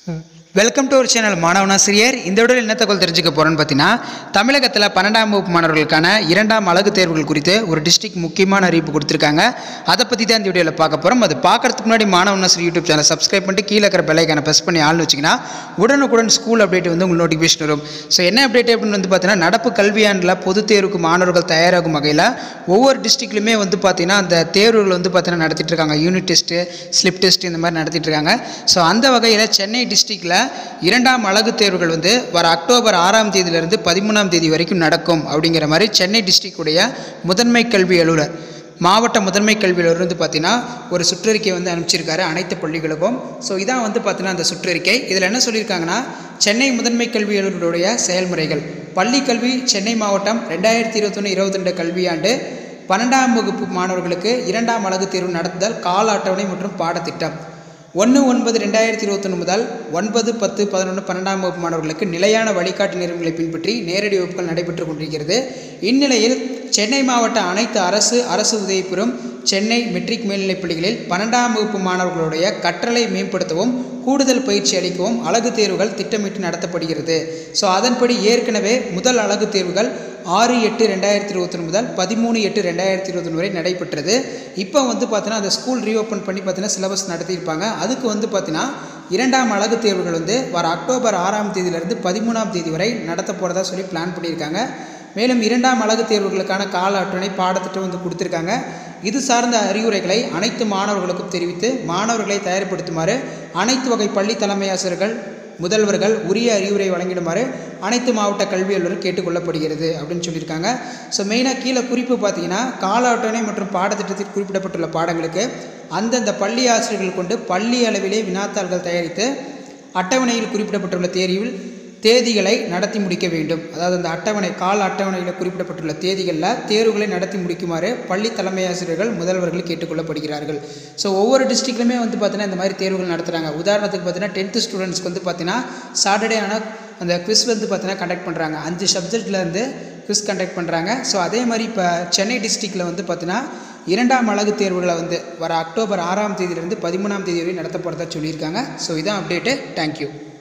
welcome to ஒரு channel மாணவனாசிரியர் இந்த விட என்ன தகவல் தெரிஞ்சுக்க போகிறோன்னு பார்த்தீங்கன்னா தமிழகத்தில் பன்னெண்டாம் வகுப்பு மாணவர்களுக்கான இரண்டாம் அழகு தேர்வுகள் குறித்து ஒரு டிஸ்ட்ரிக்ட் முக்கியமான அறிவிப்பு கொடுத்துருக்காங்க அதை பற்றி தான் இந்த வீடியோவில் பார்க்க போகிறோம் அது பார்க்கறதுக்கு முன்னாடி மாணவனாசிரியர் யூடியூப் சேனல் சப்ஸ்கிரைப் பண்ணிட்டு கீழே இருக்கிற பெல்லைக்கான ப்ரெஸ் பண்ணி ஆள்னு வச்சிங்கன்னா உடனுக்குடன் ஸ்கூல் அப்டேட் வந்து உங்களுக்கு நோட்டிஃபிகேஷன் வரும் ஸோ என்ன அப்டேட் அப்படின்னு வந்து பார்த்தீங்கன்னா நடப்பு கல்வியாண்டில் பொதுத் தேர்வுக்கு மாணவர்கள் தயாராகும் வகையில் ஒவ்வொரு டிஸ்ட்ரிக்ட்லையுமே வந்து பார்த்தீங்கன்னா அந்த தேர்வுகள் வந்து பார்த்தீங்கன்னா நடத்திட்டு இருக்காங்க யூனிட் டெஸ்ட்டு ஸ்லிப் டெஸ்ட் இந்த மாதிரி நடத்திட்டு இருக்காங்க ஸோ அந்த வகையில் சென்னை டிஸ்ட்ரிக்டில் இரண்டாம் அழகு தேர்வுகள் வந்து வர அக்டோபர் ஆறாம் தேதியிலிருந்து பதிமூணாம் தேதி வரைக்கும் நடக்கும் அப்படிங்கிற மாதிரி சென்னை டிஸ்ட்ரிக்டுடைய முதன்மை கல்வி அலுவலர் மாவட்ட முதன்மை கல்வி அலுவலர் வந்து பார்த்தீங்கன்னா ஒரு சுற்றறிக்கை வந்து அனுப்பிச்சிருக்காரு அனைத்து பள்ளிகளுக்கும் ஸோ இதான் வந்து பார்த்தீங்கன்னா அந்த சுற்றறிக்கை இதில் என்ன சொல்லியிருக்காங்கன்னா சென்னை முதன்மை கல்வி அலுவலருடைய செயல்முறைகள் பள்ளி கல்வி சென்னை மாவட்டம் ரெண்டாயிரத்தி இருபத்தொன்று இருபத்தி ரெண்டு கல்வியாண்டு பன்னெண்டாம் வகுப்பு மாணவர்களுக்கு இரண்டாம் அழகு தேர்வு நடத்துதல் கால அட்டவணை மற்றும் பாடத்திட்டம் ஒன்று ஒன்பது ரெண்டாயிரத்தி இருபத்தொன்று முதல் ஒன்பது பத்து பதினொன்று பன்னெண்டாம் வகுப்பு மாணவர்களுக்கு நிலையான வழிகாட்டு நெறிமுறைகளை பின்பற்றி நேரடி வகுப்புகள் நடைபெற்று கொண்டிருக்கிறது இந்நிலையில் சென்னை மாவட்ட அனைத்து அரசு அரசு உதவி பெறும் சென்னை மெட்ரிக் மேல்நிலைப் பள்ளிகளில் பன்னெண்டாம் வகுப்பு மாணவர்களுடைய கற்றலை மேம்படுத்தவும் கூடுதல் பயிற்சி அளிக்கவும் அழகு தேர்வுகள் திட்டமிட்டு நடத்தப்படுகிறது ஸோ அதன்படி ஏற்கனவே முதல் அழகு தேர்வுகள் ஆறு எட்டு ரெண்டாயிரத்தி இருபத்தொன்று முதல் பதிமூணு எட்டு ரெண்டாயிரத்தி இருபத்தொன்று வரை நடைபெற்றது இப்போ வந்து பார்த்தீங்கன்னா அந்த ஸ்கூல் ரீஓப்பன் பண்ணி பார்த்தீங்கன்னா சிலபஸ் நடத்தியிருப்பாங்க அதுக்கு வந்து பார்த்தீங்கன்னா இரண்டாம் அழகு தேர்வுகள் வந்து வர அக்டோபர் ஆறாம் தேதியிலிருந்து பதிமூணாம் தேதி வரை நடத்த போகிறதா சொல்லி பிளான் பண்ணியிருக்காங்க மேலும் இரண்டாம் அழகு தேர்வுகளுக்கான கால அட்டவணை பாடத்திட்டம் வந்து கொடுத்துருக்காங்க இது சார்ந்த அறிவுரைகளை அனைத்து மாணவர்களுக்கும் தெரிவித்து மாணவர்களை தயார்படுத்துமாறு அனைத்து வகை பள்ளி தலைமை ஆசிரியர்கள் முதல்வர்கள் உரிய அறிவுரை வழங்கிடுமாறு அனைத்து மாவட்ட கல்வி அலுவலர் கேட்டுக்கொள்ளப்படுகிறது அப்படின்னு சொல்லியிருக்காங்க ஸோ மெயினாக கீழே குறிப்பு பார்த்தீங்கன்னா கால அட்டவணை மற்றும் பாடத்திட்டத்தில் குறிப்பிடப்பட்டுள்ள பாடங்களுக்கு அந்தந்த பள்ளி ஆசிரியர்கள் கொண்டு பள்ளி அளவிலே வினாத்தாள்கள் தயாரித்து அட்டவணையில் குறிப்பிடப்பட்டுள்ள தேர்வில் தேதிகளை நடத்தி முடிக்க வேண்டும் அதாவது அந்த அட்டவணை கால அட்டவணையில் குறிப்பிடப்பட்டுள்ள தேதிகளில் தேர்வுகளை நடத்தி முடிக்குமாறு பள்ளி தலைமை ஆசிரியர்கள் முதல்வர்கள் கேட்டுக்கொள்ளப்படுகிறார்கள் ஸோ ஒவ்வொரு டிஸ்ட்ரிக்ட்லையுமே வந்து பார்த்தீங்கன்னா இந்த மாதிரி தேர்வுகள் நடத்துகிறாங்க உதாரணத்துக்கு பார்த்தீங்கன்னா டென்த்து ஸ்டூடெண்ட்ஸ்க்கு வந்து பார்த்தீங்கன்னா சாட்டர்டே ஆனால் அந்த குவிஸ் வந்து பார்த்தீங்கன்னா கண்டக்ட் பண்ணுறாங்க அஞ்சு சப்ஜெக்ட்லேருந்து குவிஸ் கண்டக்ட் பண்ணுறாங்க ஸோ அதே மாதிரி இப்போ சென்னை டிஸ்ட்ரிக்டில் வந்து பார்த்தீங்கன்னா இரண்டாம் அழகு தேர்வுகளை வந்து வர அக்டோபர் ஆறாம் தேதியிலிருந்து பதிமூணாம் தேதி வரை நடத்தப்படுறதா சொல்லியிருக்காங்க ஸோ இதான் அப்டேட்டு தேங்க்யூ